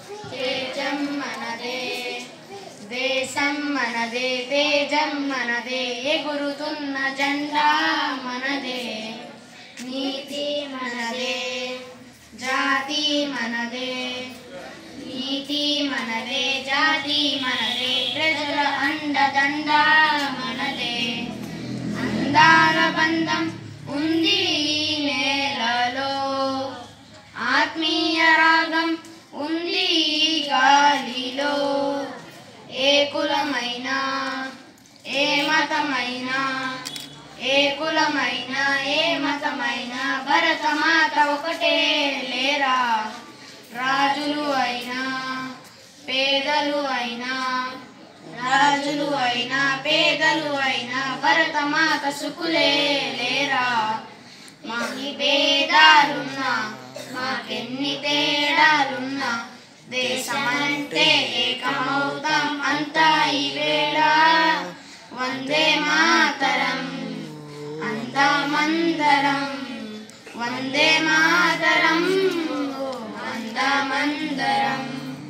తేజం మనదే దేశం మనదే తేజం మనదే ఎగురుతున్న జెండా మనదే నీతి మనదే జాతి మనదే నీతి మనదే జాతి మనదే ప్రజల అండదండ మనదే అందాల బంధం ఉంది ఈ నేలలో ఆత్మీయ రాగం ఉంది ఈ గాలిలో ఏ కులమైనా ఏ మతమైనా ఏ కులమైనా ఏ మతమైనా భరతమాత ఒకటే లేరా రాజులు అయినా పేదలు అయినా రాజులు అయినా పేదలు అయినా భరతమాత సుకులే లేరా మాకి భేదాలున్నా మాకెన్ని తేడాలున్నా దేశమంటే ఏకమవుతాం అంతా ఈ వేళ వందే మాతరం అంతా మందరం వందే మాతరం అంతా మందరం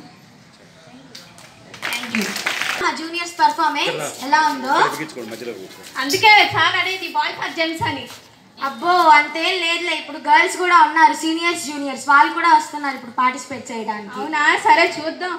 మా జూనియర్స్ పర్ఫార్మెన్స్ ఎలా ఉందో అందుకే సార్ అనేది బాయ్ ఫర్ జెంట్స్ అని అబ్బో అంతేం లేదులే ఇప్పుడు గర్ల్స్ కూడా ఉన్నారు సీనియర్స్ జూనియర్స్ వాళ్ళు కూడా వస్తున్నారు ఇప్పుడు పార్టిసిపేట్ చేయడానికి అవునా సరే చూద్దాం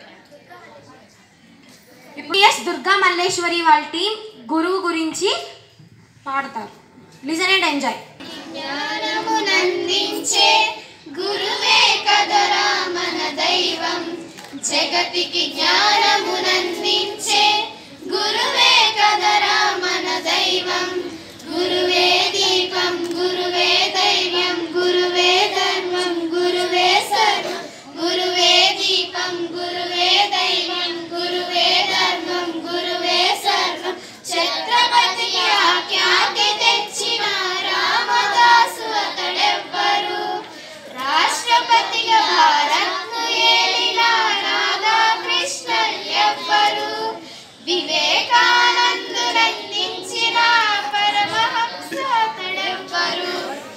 ఇప్పుడు ఎస్ దుర్గా మల్లేశ్వరి వాళ్ళ టీం గురువు గురించి పాడతారు లిజన్ అండ్ ఎంజాయ్ జ్ఞానమునందించే గురువే కదరా మన దైవం జగతికి జ్ఞానమునందించే గురువే కదరా మన దైవం గురువే దీపం గురువే దైవం గురువే ధర్మం గురువే సర్వం గురువే దీపం గురువే దైవం గురువే ధర్మం గురువే సర్వం ఛత్రపతి ఖ్యాతి తెచ్చిన రామదాసు అతడెవ్వరు రాష్ట్రపతిగా భారత్ను ఏలిన రాధాకృష్ణ ఎవ్వరు వివేకానందునందించిన పరమహంస అతడెవ్వరు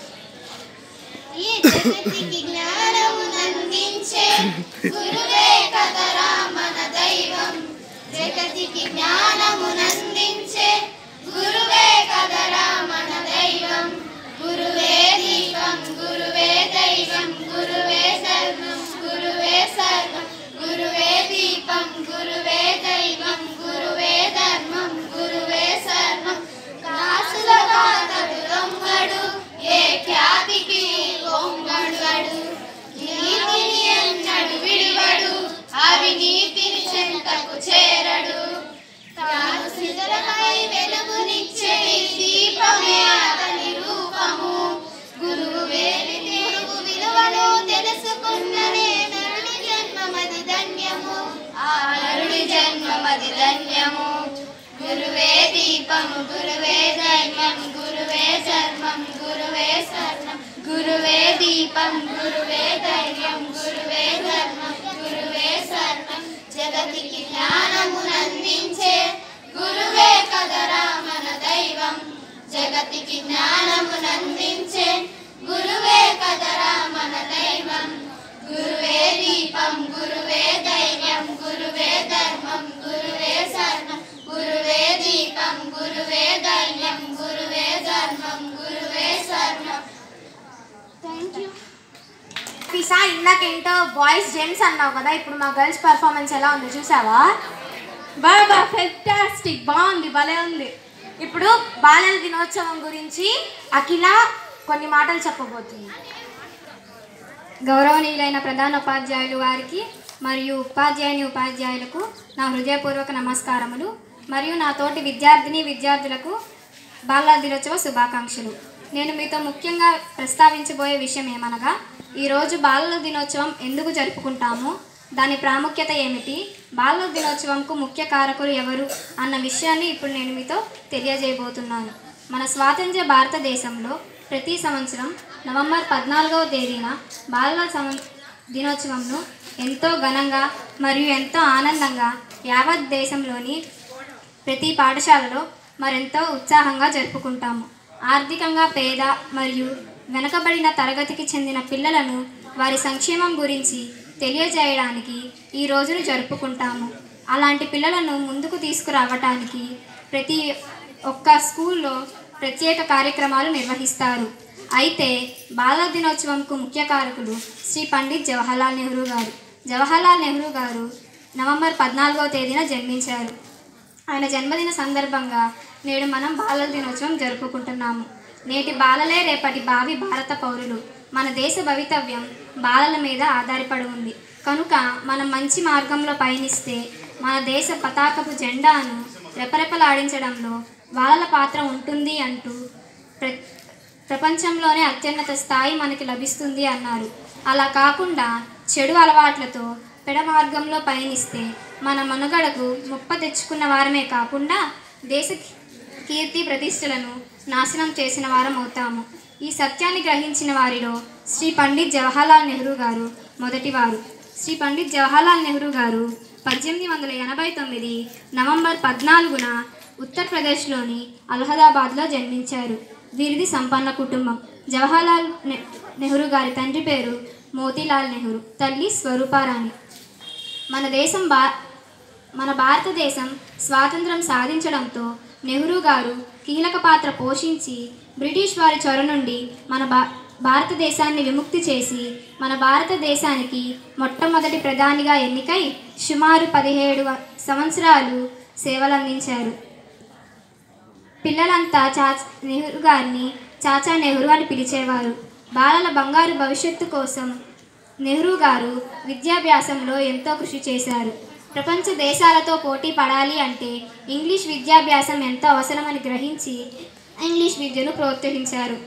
ఈ జగతికి జ్ఞానమునందించే గురువే కదరా మన దైవం జగతికి జ్ఞానమునందించే గురువే కదరా మన దైవం గురువే దీపం గురువే దైవం గురువే సర్వం గురువే సర్వం గురువే దీపం గురువే దైవం గురువే ధర్మం గురువే సర్వం కాసుల కాతడు దొంగడు ఏ ఖ్యాతికి ఒంగడు నీతిని ఎన్నడు విడివడు అవినీతిని చెంతకు చేరడు తాను సిద్ధమై వెలుగునిచ్చే దీపమే అతని రూపము గురువు వేలి గురువు విలువను తెలుసుకున్ననే నరుడి జన్మమది ధన్యము ఆ నరుడి జన్మమది ధన్యము గురువే దీపము గురువే ధర్మం గురువే ధర్మం గురువే శరణం గురువే దీపం గురువే ధైర్యం గురువే ధర్మం గురువే శరణం జగతికి జ్ఞానమునందించే గురువే కదరా మన దైవం జగతికి జ్ఞానమునందించే గురువే కదరా మన దైవం గురువే దీపం గురువే ధైర్యం గురువే ధర్మం గురువే శరణం గురువే దీపం గురువే ధైర్యం గురువే ధర్మం గురువే శరణం పిసా ఇందాకేంటో బాయ్స్ జెంట్స్ అన్నావు కదా ఇప్పుడు మా గర్ల్స్ పర్ఫార్మెన్స్ ఎలా ఉందో చూసావా బాబా ఫెంటాస్టిక్ బాగుంది భలే ఉంది ఇప్పుడు బాలల దినోత్సవం గురించి అఖిల కొన్ని మాటలు చెప్పబోతుంది గౌరవనీయులైన ప్రధాన ఉపాధ్యాయులు వారికి మరియు ఉపాధ్యాయుని ఉపాధ్యాయులకు నా హృదయపూర్వక నమస్కారములు మరియు నా తోటి విద్యార్థిని విద్యార్థులకు బాలల దినోత్సవ శుభాకాంక్షలు నేను మీతో ముఖ్యంగా ప్రస్తావించబోయే విషయం ఏమనగా ఈరోజు బాలల దినోత్సవం ఎందుకు జరుపుకుంటాము దాని ప్రాముఖ్యత ఏమిటి బాలల దినోత్సవంకు ముఖ్య కారకులు ఎవరు అన్న విషయాన్ని ఇప్పుడు నేను మీతో తెలియజేయబోతున్నాను మన స్వాతంత్ర్య భారతదేశంలో ప్రతి సంవత్సరం నవంబర్ పద్నాలుగవ తేదీన బాలల సం దినోత్సవంను ఎంతో ఘనంగా మరియు ఎంతో ఆనందంగా యావత్ దేశంలోని ప్రతి పాఠశాలలో మరెంతో ఉత్సాహంగా జరుపుకుంటాము ఆర్థికంగా పేద మరియు వెనుకబడిన తరగతికి చెందిన పిల్లలను వారి సంక్షేమం గురించి తెలియజేయడానికి ఈ రోజును జరుపుకుంటాము అలాంటి పిల్లలను ముందుకు తీసుకురావటానికి ప్రతి ఒక్క స్కూల్లో ప్రత్యేక కార్యక్రమాలు నిర్వహిస్తారు అయితే బాల దినోత్సవంకు ముఖ్య కారకులు శ్రీ పండిత్ జవహర్లాల్ నెహ్రూ గారు జవహర్లాల్ నెహ్రూ గారు నవంబర్ పద్నాలుగవ తేదీన జన్మించారు ఆయన జన్మదిన సందర్భంగా నేడు మనం బాలల దినోత్సవం జరుపుకుంటున్నాము నేటి బాలలే రేపటి భావి భారత పౌరులు మన దేశ భవితవ్యం బాలల మీద ఆధారపడి ఉంది కనుక మనం మంచి మార్గంలో పయనిస్తే మన దేశ పతాకపు జెండాను రెపరెపలాడించడంలో బాలల పాత్ర ఉంటుంది అంటూ ప్ర ప్రపంచంలోనే అత్యున్నత స్థాయి మనకి లభిస్తుంది అన్నారు అలా కాకుండా చెడు అలవాట్లతో పెడ మార్గంలో పయనిస్తే మన మనుగడకు ముప్ప తెచ్చుకున్న వారమే కాకుండా దేశ కీర్తి ప్రతిష్టలను నాశనం చేసిన వారం అవుతాము ఈ సత్యాన్ని గ్రహించిన వారిలో శ్రీ పండిత్ జవహర్లాల్ నెహ్రూ గారు మొదటివారు శ్రీ పండిత్ జవహర్లాల్ నెహ్రూ గారు పద్దెనిమిది వందల ఎనభై తొమ్మిది నవంబర్ పద్నాలుగున ఉత్తరప్రదేశ్లోని అలహాబాద్లో జన్మించారు వీరిది సంపన్న కుటుంబం జవహర్లాల్ నె- నెహ్రూ గారి తండ్రి పేరు మోతీలాల్ నెహ్రూ తల్లి స్వరూపారాణి మన దేశం బా మన భారతదేశం స్వాతంత్రం సాధించడంతో నెహ్రూ గారు కీలక పాత్ర పోషించి బ్రిటిష్ వారి చొర నుండి మన భా భారతదేశాన్ని విముక్తి చేసి మన భారతదేశానికి మొట్టమొదటి ప్రధానిగా ఎన్నికై సుమారు పదిహేడు వ- సంవత్సరాలు సేవలందించారు పిల్లలంతా చా నెహ్రూ గారిని చాచా నెహ్రూ అని పిలిచేవారు బాలల బంగారు భవిష్యత్తు కోసం నెహ్రూ గారు విద్యాభ్యాసంలో ఎంతో కృషి చేశారు ప్రపంచ దేశాలతో పోటీ పడాలి అంటే ఇంగ్లీష్ విద్యాభ్యాసం ఎంతో అవసరమని గ్రహించి ఇంగ్లీష్ విద్యను ప్రోత్సహించారు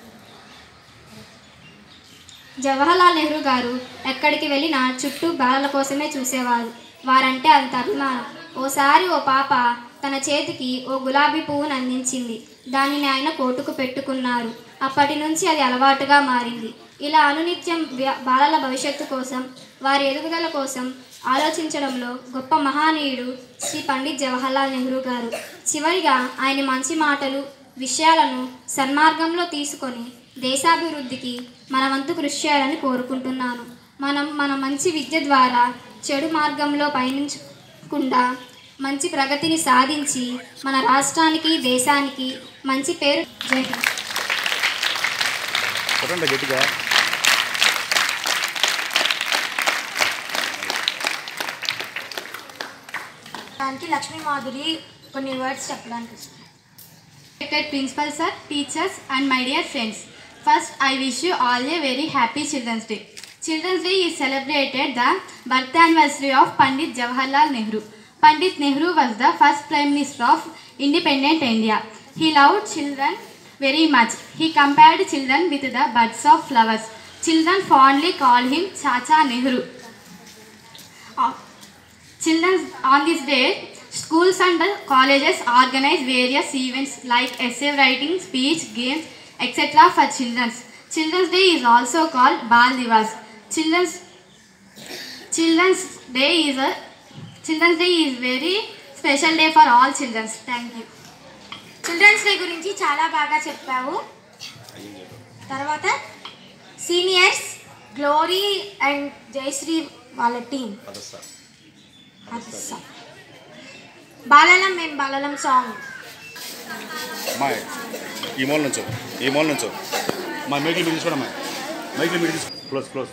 జవహర్లాల్ నెహ్రూ గారు ఎక్కడికి వెళ్ళినా చుట్టూ బాలల కోసమే చూసేవారు వారంటే అంత అభిమానం ఓసారి ఓ పాప తన చేతికి ఓ గులాబీ పువ్వును అందించింది దానిని ఆయన కోటుకు పెట్టుకున్నారు అప్పటి నుంచి అది అలవాటుగా మారింది ఇలా అనునిత్యం వ్య- బాలల భవిష్యత్తు కోసం వారి ఎదుగుదల కోసం ఆలోచించడంలో గొప్ప మహానీయుడు శ్రీ పండిత్ జవహర్లాల్ నెహ్రూ గారు చివరిగా ఆయన మంచి మాటలు విషయాలను సన్మార్గంలో తీసుకొని దేశాభివృద్ధికి మన వంతు కృషి చేయాలని కోరుకుంటున్నాను మనం మన మంచి విద్య ద్వారా చెడు మార్గంలో పయనించకుండా మంచి ప్రగతిని సాధించి మన రాష్ట్రానికి దేశానికి మంచి పేరు జై హింద్ కొట్టండి గట్టిగా దానికి లక్ష్మీ మాధురి కొన్ని వర్డ్స్ చెప్పడానికి వస్తుంది. Respected principal sir, teachers and my dear friends. First, I wish you all a very happy Children's Day. Children's Day is celebrated the birth anniversary of Pandit Jawaharlal Nehru. Pandit Nehru was the first Prime Minister of independent India. He loved children very much. He compared children with the buds of flowers. Children fondly call him Chacha Nehru. Uh, Children on this day, schools and colleges organize various events like essay writing, speech, games, etc. for children. Children's Day is also called Bal Divas. Children's Children's Day is a Children's Day is very special day for all children. Thank you. Children's Day గురించి చాలా బాగా చెప్పావు తర్వాత seniors glory and Jayashree వాళ్ళ team బాలలం మేము బాలలం song మా ఈ మూల నుంచో ఈ మూల నుంచో మా మైకిల్ మీరు తీసుకోండి మైకిల్ మీరు తీసుకో క్లోజ్ క్లోజ్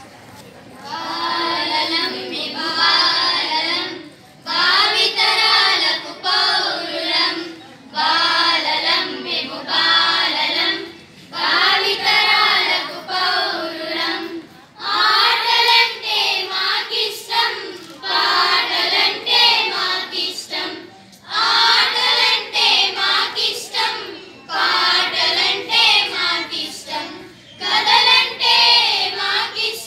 భావితరాలకు పౌరులం బాలలం మేము బాలలం భావితరాలకు పౌరులం ఆటలంటే మాకిష్టం పాటలంటే మాకిష్టం ఆటలంటే మాకిష్టం పాటలంటే మాకిష్టం కథలంటే మాకిష్టం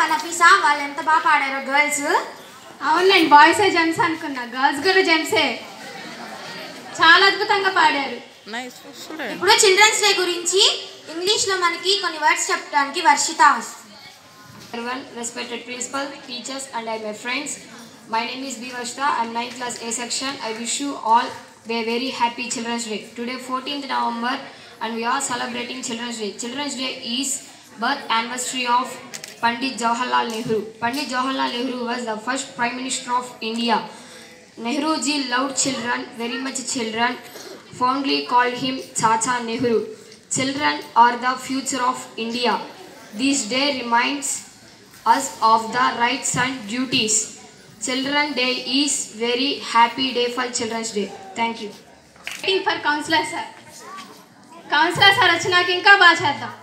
నఫీసా వాళ్ళు ఎంత బాగా పాడారో గర్ల్స్ అవునులేండి బాయ్సే జెమ్స్ అనుకున్నా గర్ల్స్ కూడా జెమ్సే చాలా అద్భుతంగా పాడారు ఇప్పుడు చిల్డ్రన్స్ డే గురించి ఇంగ్లీష్లో మనకి కొన్ని వర్డ్స్ చెప్పడానికి వర్షిత వస్తుంది Everyone, respected principal, teachers, and I, my friends. My name is B. Vashta. I'm 9th class A section. I wish you all a very happy Children's Day. Today, 14th November, and we are celebrating Children's Day. Children's Day is birth anniversary of Pandit Jawaharlal Nehru. Pandit Jawaharlal Nehru was the first Prime Minister of India. Nehru ji loved children, very much children, fondly called him Chacha Nehru. Children are the future of India. This day reminds us of the rights and duties. Children Day is very happy day for Children's Day. Thank you. Waiting for councillor sir councillor sir వచ్చినాక ఇంకా బాగా చేద్దాం